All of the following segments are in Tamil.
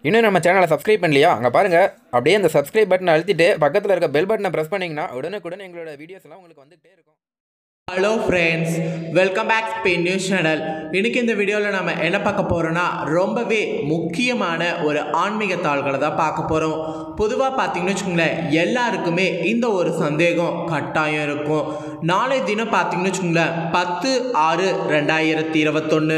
இன்னும் நம்ம சேனலை சப்ஸ்கிரைப் பண்ணலையா அங்கே பாருங்கள் அப்படியே அந்த சப்ஸ்கிரைப் பட்டனை அழுத்திட்டு பக்கத்தில் இருக்க பெல் பட்டனை ப்ரெஸ் பண்ணிங்கன்னா உடனுக்குடன் எங்களோட வீடியோஸ் எல்லாம் உங்களுக்கு வந்துகிட்டே இருக்கும் hello friends welcome back Spain news channel இன்னைக்கு இந்த வீடியோவில் நம்ம என்ன பார்க்க போகிறோன்னா ரொம்பவே முக்கியமான ஒரு ஆன்மீக தாள்களை தான் பார்க்க போகிறோம் பொதுவாக பார்த்தீங்கன்னு வச்சுக்கோங்களேன் எல்லாருக்குமே இந்த ஒரு சந்தேகம் கட்டாயம் இருக்கும் நாளை தினம் பார்த்தீங்கன்னு வச்சுக்கோங்களேன் பத்து ஆறு ரெண்டாயிரத்தி இருபத்தொன்று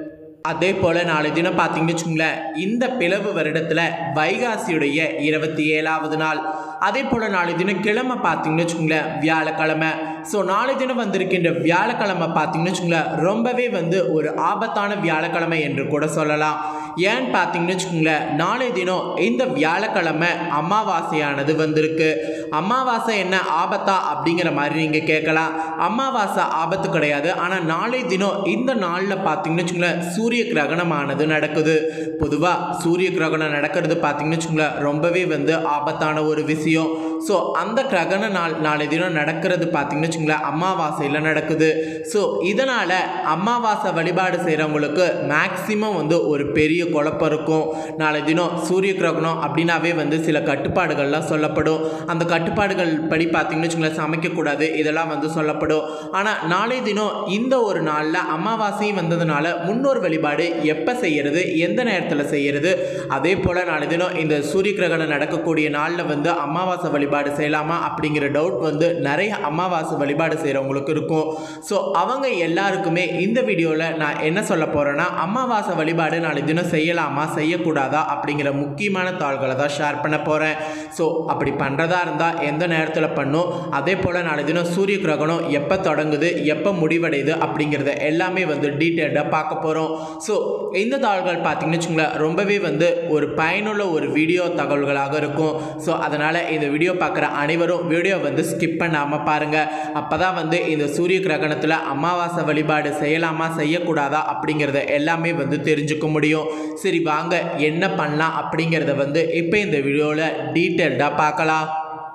அதே போல் நாளை தினம் பார்த்தீங்கன்னு வச்சுக்கோங்களேன் இந்த பிளவு வருடத்தில் வைகாசியுடைய இருபத்தி ஏழாவது நாள் அதே போல் நாளை தினம் கிழமை பார்த்தீங்கன்னு வச்சுக்கோங்களேன் வியாழக்கிழமை ஸோ நாளை தினம் வந்திருக்கின்ற வியாழக்கிழமை பார்த்தீங்கன்னு வச்சுக்கோங்களேன் ரொம்பவே வந்து ஒரு ஆபத்தான வியாழக்கிழமை என்று கூட சொல்லலாம் ஏன்னு பார்த்தீங்கன்னு வச்சுக்கோங்களேன் நாளை தினம் இந்த வியாழக்கிழமை அமாவாசையானது வந்திருக்கு அமாவாசை என்ன ஆபத்தா அப்படிங்கிற மாதிரி நீங்கள் கேட்கலாம் அமாவாசை ஆபத்து கிடையாது ஆனால் நாளை தினம் இந்த நாளில் பார்த்தீங்கன்னு வச்சுக்கோங்களேன் சூரிய கிரகணமானது நடக்குது பொதுவாக சூரிய கிரகணம் நடக்கிறது பார்த்தீங்கன்னு வச்சுக்கோங்களேன் ரொம்பவே வந்து ஆபத்தான ஒரு விஷயம் ஸோ அந்த கிரகண நாள் நாளை தினம் நடக்கிறது பார்த்தீங்கன்னு வச்சுக்கோங்களேன் அமாவாசையில் நடக்குது ஸோ இதனால் அமாவாசை வழிபாடு செய்கிறவங்களுக்கு மேக்சிமம் வந்து ஒரு பெரிய குழப்பம் இருக்கும் நாளை தினம் சூரிய கிரகணம் அப்படின்னாவே வந்து சில கட்டுப்பாடுகள்லாம் சொல்லப்படும் அந்த கட்டுப்பாடுகள் படி பார்த்தீங்கன்னு வச்சுக்கோங்களேன் சமைக்கக்கூடாது இதெல்லாம் வந்து சொல்லப்படும் ஆனால் நாளை தினம் இந்த ஒரு நாளில் அமாவாசையும் வந்ததுனால முன்னோர் வழிபாடு எப்போ செய்யறது எந்த நேரத்தில் செய்யறது அதே போல் நாளை தினம் இந்த சூரிய கிரகணம் நடக்கக்கூடிய நாளில் வந்து அமாவாசை வழிபாடு செய்யலாமா அப்படிங்கிற டவுட் வந்து நிறைய அமாவாசை வழிபாடு செய்கிறவங்களுக்கு இருக்கும் ஸோ அவங்க எல்லாருக்குமே இந்த வீடியோவில் நான் என்ன சொல்ல போகிறேன்னா அமாவாசை வழிபாடு நாளை தினம் செய்யலாமா செய்யக்கூடாதா அப்படிங்கிற முக்கியமான தாள்களை தான் ஷேர் பண்ண போகிறேன் ஸோ அப்படி பண்ணுறதா இருந்தால் எந்த நேரத்தில் பண்ணும் அதே போல் நாளை தினம் சூரிய கிரகணம் எப்போ தொடங்குது எப்போ முடிவடையுது அப்படிங்கிறத எல்லாமே வந்து டீட்டெயில்டாக பார்க்க போகிறோம் ஸோ இந்த தாள்கள் பார்த்தீங்கன்னு வச்சுங்களேன் ரொம்பவே வந்து ஒரு பயனுள்ள ஒரு வீடியோ தகவல்களாக இருக்கும் ஸோ அதனால் இந்த வீடியோ பார்க்குற அனைவரும் வீடியோ வந்து ஸ்கிப் பண்ணாமல் பாருங்கள் அப்போ தான் வந்து இந்த சூரிய கிரகணத்தில் அமாவாசை வழிபாடு செய்யலாமா செய்யக்கூடாதா அப்படிங்கிறத எல்லாமே வந்து தெரிஞ்சுக்க முடியும் சரி வாங்க என்ன பண்ணலாம் அப்படிங்கிறத வந்து இப்போ இந்த வீடியோவில் டீட்டெயில்டாக பார்க்கலாம்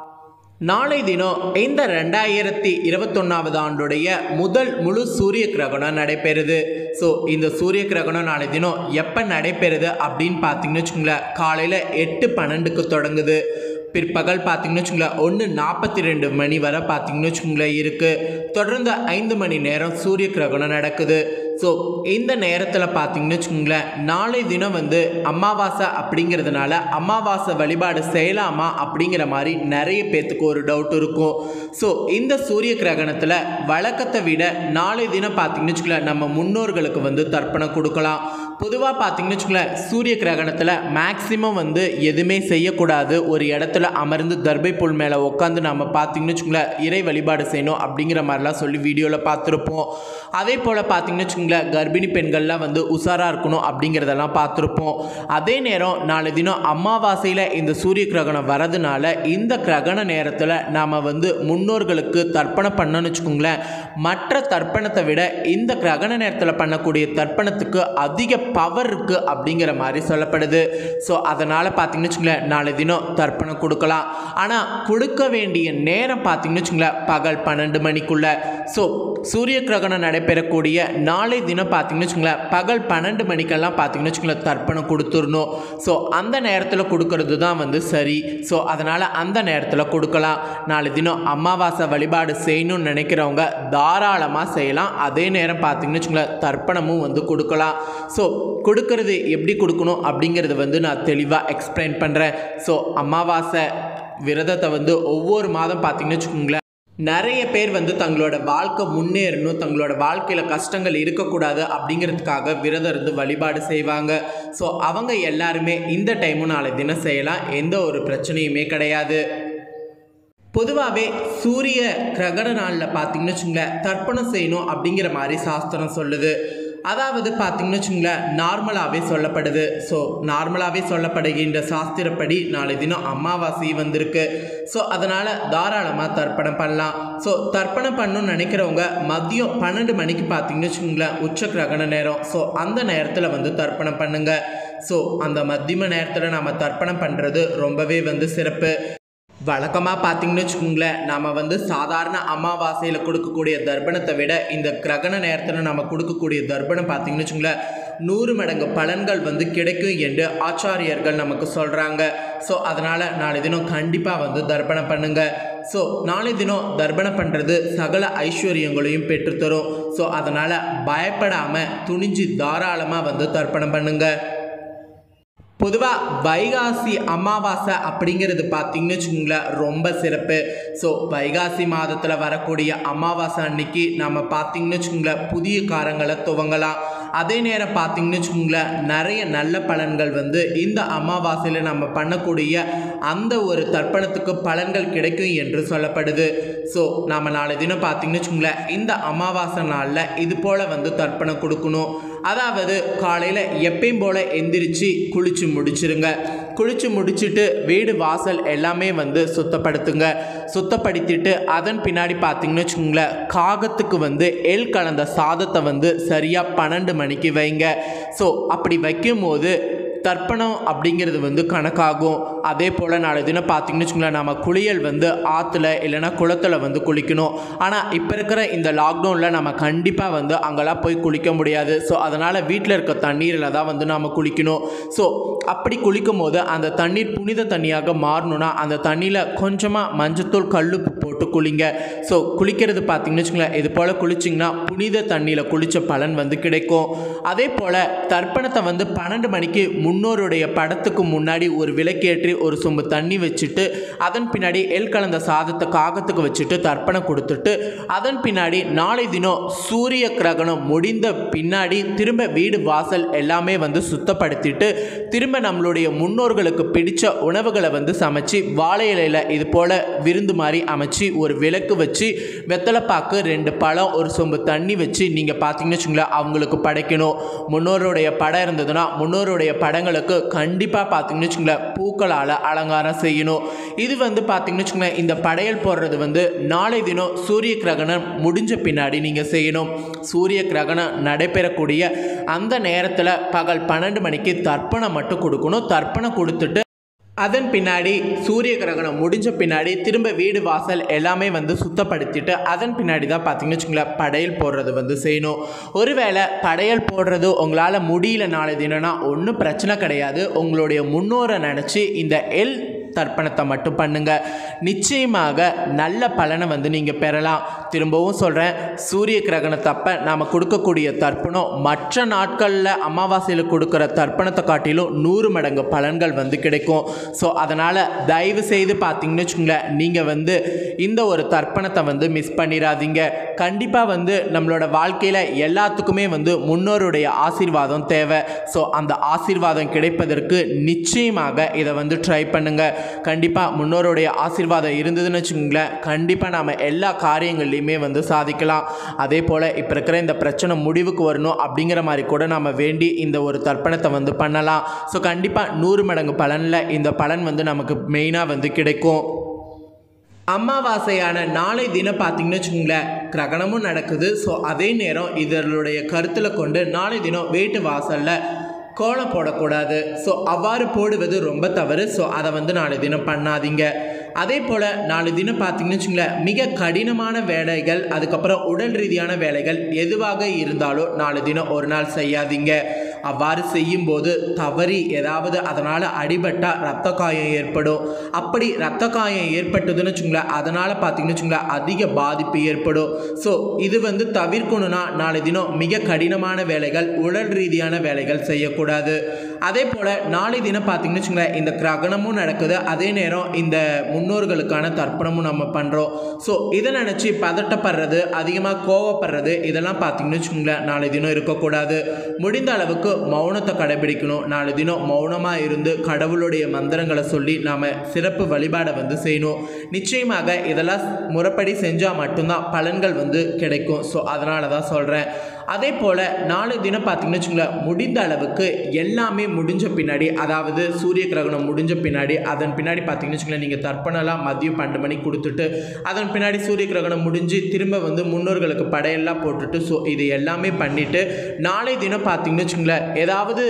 நாளை தினம் இந்த ரெண்டாயிரத்தி இருபத்தொன்னாவது ஆண்டுடைய முதல் முழு சூரிய கிரகணம் நடைபெறுது ஸோ இந்த சூரிய கிரகணம் நாளை தினம் எப்போ நடைபெறுது அப்படின்னு பார்த்தீங்கன்னு வச்சுக்கோங்களேன் காலையில் எட்டு பன்னெண்டுக்கு தொடங்குது பிற்பகல் பார்த்தீங்கன்னு வச்சுங்களேன் ஒன்று நாற்பத்தி ரெண்டு மணி வரை பார்த்தீங்கன்னு வச்சுங்களேன் இருக்குது தொடர்ந்து ஐந்து மணி நேரம் சூரிய கிரகணம் நடக்குது ஸோ இந்த நேரத்தில் பார்த்தீங்கன்னு வச்சுக்கோங்களேன் நாளை தினம் வந்து அமாவாசை அப்படிங்கிறதுனால அமாவாசை வழிபாடு செய்யலாமா அப்படிங்கிற மாதிரி நிறைய பேர்த்துக்கு ஒரு டவுட் இருக்கும் ஸோ இந்த சூரிய கிரகணத்தில் வழக்கத்தை விட நாளை தினம் பார்த்தீங்கன்னு வச்சுக்கோங்களேன் நம்ம முன்னோர்களுக்கு வந்து தர்ப்பணம் கொடுக்கலாம் பொதுவாக பார்த்தீங்கன்னு வச்சுக்கோங்களேன் சூரிய கிரகணத்தில் மேக்சிமம் வந்து எதுவுமே செய்யக்கூடாது ஒரு இடத்துல அமர்ந்து தர்பை புல் மேலே உட்காந்து நம்ம பார்த்தீங்கன்னு வச்சுக்கோங்களேன் இறை வழிபாடு செய்யணும் அப்படிங்கிற மாதிரிலாம் சொல்லி வீடியோவில் பார்த்துருப்போம் அதே போல் பார்த்தீங்கன்னு வச்சுக்கோங்களேன் கர்ப்பிணி பெண்கள்லாம் வந்து உஷாராக இருக்கணும் அப்படிங்கிறதெல்லாம் பார்த்துருப்போம் அதே நேரம் நாளை தினம் அமாவாசையில் இந்த சூரிய கிரகணம் வரதுனால இந்த கிரகண நேரத்தில் நாம் வந்து முன்னோர்களுக்கு தர்ப்பணம் பண்ணணும்னு வச்சுக்கோங்களேன் மற்ற தர்ப்பணத்தை விட இந்த கிரகண நேரத்தில் பண்ணக்கூடிய தர்ப்பணத்துக்கு அதிக பவர் இருக்குது அப்படிங்கிற மாதிரி சொல்லப்படுது ஸோ அதனால் பார்த்தீங்கன்னு வச்சுக்கோங்களேன் நாளை தினம் தர்ப்பணம் கொடுக்கலாம் ஆனால் கொடுக்க வேண்டிய நேரம் பார்த்தீங்கன்னு வச்சுக்கோங்களேன் பகல் பன்னெண்டு மணிக்குள்ளே ஸோ சூரிய கிரகணம் நடைபெறக்கூடிய நாளை தினம் பார்த்தீங்கன்னு வச்சுக்கோங்களேன் பகல் பன்னெண்டு மணிக்கெல்லாம் பார்த்தீங்கன்னு வச்சுக்கோங்களேன் தர்ப்பணம் கொடுத்துடணும் ஸோ அந்த நேரத்தில் கொடுக்கறது தான் வந்து சரி ஸோ அதனால் அந்த நேரத்தில் கொடுக்கலாம் நாளை தினம் அமாவாசை வழிபாடு செய்யணும்னு நினைக்கிறவங்க தாராளமாக செய்யலாம் அதே நேரம் பார்த்தீங்கன்னு வச்சுக்கோங்களேன் தர்ப்பணமும் வந்து கொடுக்கலாம் ஸோ கொடுக்கறது எப்படி கொடுக்கணும் அப்படிங்கிறது வந்து நான் தெளிவாக எக்ஸ்பிளைன் பண்ணுறேன் ஸோ அமாவாசை விரதத்தை வந்து ஒவ்வொரு மாதம் பார்த்தீங்கன்னு வச்சுக்கோங்களேன் நிறைய பேர் வந்து தங்களோட வாழ்க்கை முன்னேறணும் தங்களோட வாழ்க்கையில் கஷ்டங்கள் இருக்கக்கூடாது அப்படிங்கிறதுக்காக விரதம் இருந்து வழிபாடு செய்வாங்க ஸோ அவங்க எல்லாருமே இந்த டைமும் நாளை தினம் செய்யலாம் எந்த ஒரு பிரச்சனையுமே கிடையாது பொதுவாகவே சூரிய கிரகண நாளில் பார்த்தீங்கன்னு வச்சுங்களேன் தர்ப்பணம் செய்யணும் அப்படிங்கிற மாதிரி சாஸ்திரம் சொல்லுது அதாவது பார்த்தீங்கன்னு வச்சுங்களேன் நார்மலாகவே சொல்லப்படுது ஸோ நார்மலாகவே சொல்லப்படுகின்ற சாஸ்திரப்படி நாளை தினம் அமாவாசை வந்திருக்கு ஸோ அதனால் தாராளமாக தர்ப்பணம் பண்ணலாம் ஸோ தர்ப்பணம் பண்ணணும்னு நினைக்கிறவங்க மதியம் பன்னெண்டு மணிக்கு பார்த்தீங்கன்னு வச்சுங்களேன் உச்ச கிரகண நேரம் ஸோ அந்த நேரத்தில் வந்து தர்ப்பணம் பண்ணுங்கள் ஸோ அந்த மத்தியம நேரத்தில் நம்ம தர்ப்பணம் பண்ணுறது ரொம்பவே வந்து சிறப்பு வழக்கமாக பார்த்தீங்கன்னு வச்சுக்கோங்களேன் நம்ம வந்து சாதாரண அமாவாசையில் கொடுக்கக்கூடிய தர்ப்பணத்தை விட இந்த கிரகண நேரத்தில் நம்ம கொடுக்கக்கூடிய தர்ப்பணம் பார்த்தீங்கன்னு வச்சுக்கோங்களேன் நூறு மடங்கு பலன்கள் வந்து கிடைக்கும் என்று ஆச்சாரியர்கள் நமக்கு சொல்கிறாங்க ஸோ அதனால் நாளை தினம் கண்டிப்பாக வந்து தர்ப்பணம் பண்ணுங்க ஸோ நாளை தினம் தர்ப்பணம் பண்ணுறது சகல ஐஸ்வர்யங்களையும் பெற்றுத்தரும் ஸோ அதனால் பயப்படாமல் துணிஞ்சு தாராளமாக வந்து தர்ப்பணம் பண்ணுங்க பொதுவாக வைகாசி அமாவாசை அப்படிங்கிறது பார்த்தீங்கன்னு வச்சுக்கோங்களேன் ரொம்ப சிறப்பு ஸோ வைகாசி மாதத்தில் வரக்கூடிய அமாவாசை அன்னைக்கு நம்ம பார்த்தீங்கன்னு வச்சுக்கோங்களேன் புதிய காரங்களை துவங்கலாம் அதே நேரம் பார்த்தீங்கன்னு வச்சுக்கோங்களேன் நிறைய நல்ல பலன்கள் வந்து இந்த அமாவாசையில் நம்ம பண்ணக்கூடிய அந்த ஒரு தர்ப்பணத்துக்கு பலன்கள் கிடைக்கும் என்று சொல்லப்படுது ஸோ நாம் நாளை தினம் பார்த்தீங்கன்னு வச்சுக்கோங்களேன் இந்த அமாவாசை நாளில் இது போல் வந்து தர்ப்பணம் கொடுக்கணும் அதாவது காலையில் எப்பயும் போல் எந்திரிச்சு குளிச்சு முடிச்சிருங்க குளிச்சு முடிச்சுட்டு வீடு வாசல் எல்லாமே வந்து சுத்தப்படுத்துங்க சுத்தப்படுத்திட்டு அதன் பின்னாடி பார்த்தீங்கன்னு வச்சுக்கோங்களேன் காகத்துக்கு வந்து எள் கலந்த சாதத்தை வந்து சரியாக பன்னெண்டு மணிக்கு வைங்க ஸோ அப்படி வைக்கும்போது தர்ப்பணம் அப்படிங்கிறது வந்து கணக்காகும் அதே போல் நாளை தினம் பார்த்தீங்கன்னு வச்சுங்களேன் நம்ம குளியல் வந்து ஆற்றுல இல்லைன்னா குளத்தில் வந்து குளிக்கணும் ஆனால் இப்போ இருக்கிற இந்த லாக்டவுனில் நம்ம கண்டிப்பாக வந்து அங்கெல்லாம் போய் குளிக்க முடியாது ஸோ அதனால் வீட்டில் இருக்க தண்ணீரில் தான் வந்து நாம் குளிக்கணும் ஸோ அப்படி குளிக்கும் போது அந்த தண்ணீர் புனித தண்ணியாக மாறணும்னா அந்த தண்ணியில் கொஞ்சமாக மஞ்சத்தூள் கல்லுப்பு போட்டு குளிங்க ஸோ குளிக்கிறது பார்த்தீங்கன்னு வச்சுங்களேன் இது போல் குளிச்சிங்கன்னா புனித தண்ணியில் குளித்த பலன் வந்து கிடைக்கும் அதே போல் தர்ப்பணத்தை வந்து பன்னெண்டு மணிக்கு முன்னோருடைய படத்துக்கு முன்னாடி ஒரு விளக்கேற்றி ஒரு சொம்பு தண்ணி வச்சுட்டு அதன் பின்னாடி எல் கலந்த சாதத்தை காகத்துக்கு வச்சுட்டு தர்ப்பணம் கொடுத்துட்டு அதன் பின்னாடி நாளை தினம் சூரிய கிரகணம் முடிந்த பின்னாடி திரும்ப வீடு வாசல் எல்லாமே வந்து சுத்தப்படுத்திட்டு திரும்ப நம்மளுடைய முன்னோர்களுக்கு பிடிச்ச உணவுகளை வந்து சமைச்சு வாழை இலையில் இது போல் விருந்து மாதிரி அமைச்சு ஒரு விளக்கு வச்சு வெத்தலைப்பாக்கு ரெண்டு பழம் ஒரு சொம்பு தண்ணி வச்சு நீங்கள் பார்த்தீங்கன்னு வச்சுங்களேன் அவங்களுக்கு படைக்கணும் முன்னோருடைய படம் இருந்ததுன்னா முன்னோருடைய படங்களுக்கு கண்டிப்பாக பார்த்தீங்கன்னு வச்சுங்களேன் பூக்களால் அலங்காரம் செய்யணும் இது வந்து பார்த்தீங்கன்னு வச்சுங்களேன் இந்த படையல் போடுறது வந்து நாளை தினம் சூரிய கிரகணம் முடிஞ்ச பின்னாடி நீங்கள் செய்யணும் சூரிய கிரகணம் நடைபெறக்கூடிய அந்த நேரத்தில் பகல் பன்னெண்டு மணிக்கு தர்ப்பணம் மட்டும் கொடுக்கணும் தர்ப்பணம் கொடுத்துட்டு அதன் பின்னாடி சூரிய கிரகணம் முடிஞ்ச பின்னாடி திரும்ப வீடு வாசல் எல்லாமே வந்து சுத்தப்படுத்திட்டு அதன் பின்னாடி தான் பார்த்தீங்கன்னு வச்சுங்களேன் படையல் போடுறது வந்து செய்யணும் ஒருவேளை படையல் போடுறது உங்களால் முடியல நாளை தினம்னா ஒன்றும் பிரச்சனை கிடையாது உங்களுடைய முன்னோரை நினச்சி இந்த எல் தர்ப்பணத்தை மட்டும் பண்ணுங்க நிச்சயமாக நல்ல பலனை வந்து நீங்கள் பெறலாம் திரும்பவும் சொல்கிறேன் சூரிய கிரகணத்தப்ப நாம் கொடுக்கக்கூடிய தர்ப்பணம் மற்ற நாட்களில் அமாவாசையில் கொடுக்குற தர்ப்பணத்தை காட்டிலும் நூறு மடங்கு பலன்கள் வந்து கிடைக்கும் ஸோ அதனால் தயவு செய்து பார்த்தீங்கன்னு வச்சுங்களேன் நீங்கள் வந்து இந்த ஒரு தர்ப்பணத்தை வந்து மிஸ் பண்ணிடாதீங்க கண்டிப்பாக வந்து நம்மளோட வாழ்க்கையில் எல்லாத்துக்குமே வந்து முன்னோருடைய ஆசீர்வாதம் தேவை ஸோ அந்த ஆசீர்வாதம் கிடைப்பதற்கு நிச்சயமாக இதை வந்து ட்ரை பண்ணுங்கள் கண்டிப்பாக முன்னோருடைய ஆசீர்வாதம் இருந்ததுன்னு வச்சுக்கோங்களேன் கண்டிப்பாக நாம் எல்லா காரியங்கள்லையுமே வந்து சாதிக்கலாம் அதே போல் இப்போ இருக்கிற இந்த பிரச்சனை முடிவுக்கு வரணும் அப்படிங்கிற மாதிரி கூட நம்ம வேண்டி இந்த ஒரு தர்ப்பணத்தை வந்து பண்ணலாம் ஸோ கண்டிப்பாக நூறு மடங்கு பலனில் இந்த பலன் வந்து நமக்கு மெயினாக வந்து கிடைக்கும் அமாவாசையான நாளை தினம் பார்த்தீங்கன்னு வச்சுக்கோங்களேன் கிரகணமும் நடக்குது ஸோ அதே நேரம் இதனுடைய கருத்தில் கொண்டு நாளை தினம் வீட்டு வாசலில் கோலம் போடக்கூடாது ஸோ அவ்வாறு போடுவது ரொம்ப தவறு ஸோ அதை வந்து நாளை தினம் பண்ணாதீங்க அதே போல் நாலு தினம் பார்த்தீங்கன்னு வச்சுங்களேன் மிக கடினமான வேலைகள் அதுக்கப்புறம் உடல் ரீதியான வேலைகள் எதுவாக இருந்தாலும் நாலு தினம் ஒரு நாள் செய்யாதீங்க அவ்வாறு செய்யும்போது தவறி ஏதாவது அதனால் அடிபட்டால் ரத்த காயம் ஏற்படும் அப்படி ரத்த காயம் ஏற்பட்டதுன்னு வச்சுங்களேன் அதனால் பார்த்தீங்கன்னு வச்சுங்களேன் அதிக பாதிப்பு ஏற்படும் ஸோ இது வந்து தவிர்க்கணும்னா நாளை தினம் மிக கடினமான வேலைகள் உடல் ரீதியான வேலைகள் செய்யக்கூடாது அதே போல் நாளை தினம் பார்த்தீங்கன்னு வச்சுங்களேன் இந்த கிரகணமும் நடக்குது அதே நேரம் இந்த முன்னோர்களுக்கான தர்ப்பணமும் நம்ம பண்ணுறோம் ஸோ இதை நினச்சி பதட்டப்படுறது அதிகமாக கோவப்படுறது இதெல்லாம் பார்த்தீங்கன்னு வச்சுக்கோங்களேன் நாளை தினம் இருக்கக்கூடாது முடிந்த அளவுக்கு மௌனத்தை கடைபிடிக்கணும் நாளை தினம் மௌனமாக இருந்து கடவுளுடைய மந்திரங்களை சொல்லி நாம் சிறப்பு வழிபாடை வந்து செய்யணும் நிச்சயமாக இதெல்லாம் முறைப்படி செஞ்சால் மட்டும்தான் பலன்கள் வந்து கிடைக்கும் ஸோ அதனால தான் சொல்கிறேன் அதே போல் நாலு தினம் பார்த்தீங்கன்னு வச்சுங்களேன் முடிந்த அளவுக்கு எல்லாமே முடிஞ்ச பின்னாடி அதாவது சூரிய கிரகணம் முடிஞ்ச பின்னாடி அதன் பின்னாடி பார்த்தீங்கன்னு வச்சுங்களேன் நீங்கள் தர்ப்பணம்லாம் மதியம் பன்னெண்டு மணிக்கு கொடுத்துட்டு அதன் பின்னாடி சூரிய கிரகணம் முடிஞ்சு திரும்ப வந்து முன்னோர்களுக்கு படையெல்லாம் போட்டுட்டு ஸோ இது எல்லாமே பண்ணிவிட்டு நாளை தினம் பார்த்தீங்கன்னு வச்சுங்களேன் ஏதாவது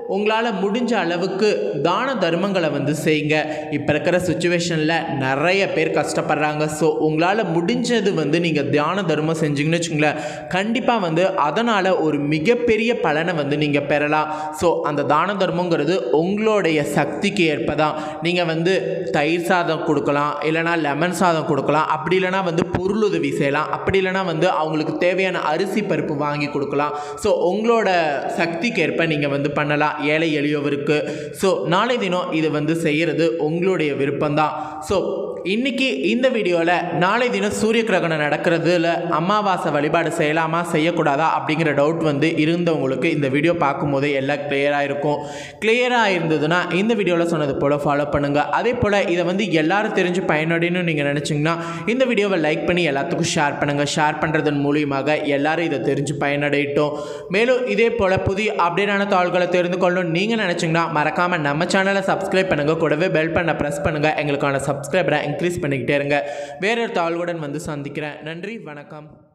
உங்களால் முடிஞ்ச அளவுக்கு தான தர்மங்களை வந்து செய்யுங்க இப்போ இருக்கிற சுச்சுவேஷனில் நிறைய பேர் கஷ்டப்படுறாங்க ஸோ உங்களால் முடிஞ்சது வந்து நீங்கள் தியான தர்மம் செஞ்சீங்கன்னு வச்சுங்களேன் கண்டிப்பாக வந்து அதனால் ஒரு மிகப்பெரிய பலனை வந்து நீங்கள் பெறலாம் ஸோ அந்த தான தர்மங்கிறது உங்களுடைய சக்திக்கு ஏற்ப தான் நீங்கள் வந்து தயிர் சாதம் கொடுக்கலாம் இல்லைனா லெமன் சாதம் கொடுக்கலாம் அப்படி இல்லைனா வந்து பொருளுதவி செய்யலாம் அப்படி இல்லைனா வந்து அவங்களுக்கு தேவையான அரிசி பருப்பு வாங்கி கொடுக்கலாம் ஸோ உங்களோட சக்திக்கு ஏற்ப நீங்கள் வந்து பண்ணலாம் ஏழை எளியவருக்கு ஸோ நாளை தினம் இது வந்து செய்கிறது உங்களுடைய விருப்பம்தான் ஸோ இன்னைக்கு இந்த வீடியோவில் நாளை தினம் சூரிய கிரகணம் நடக்கிறதுல அமாவாசை வழிபாடு செய்யலாமா செய்யக்கூடாதா அப்படிங்கிற டவுட் வந்து இருந்தவங்களுக்கு இந்த வீடியோ பார்க்கும்போதே எல்லாம் கிளியராக இருக்கும் கிளியராக இருந்ததுன்னா இந்த வீடியோவில் சொன்னது போல் ஃபாலோ பண்ணுங்கள் அதே போல் இதை வந்து எல்லாரும் தெரிஞ்சு பயனடைன்னு நீங்கள் நினச்சிங்கன்னா இந்த வீடியோவை லைக் பண்ணி எல்லாத்துக்கும் ஷேர் பண்ணுங்கள் ஷேர் பண்ணுறதன் மூலியமாக எல்லாரும் இதை தெரிஞ்சு பயனடையட்டும் மேலும் இதே போல் புதிய அப்டேட்டான தாள்களை தெரிந்து கொள்ளணும் நீங்கள் நினச்சிங்கன்னா மறக்காமல் நம்ம சேனலை சப்ஸ்கிரைப் பண்ணுங்கள் கூடவே பெல் பண்ண ப்ரெஸ் பண்ணுங்கள் எங்களுக்கான சப்ஸ்கிரைபரை இன்க்ரீஸ் பண்ணிக்கிட்டே இருங்க வேறொரு தாள்களுடன் வந்து சந்திக்கிறேன் நன்றி வணக்கம்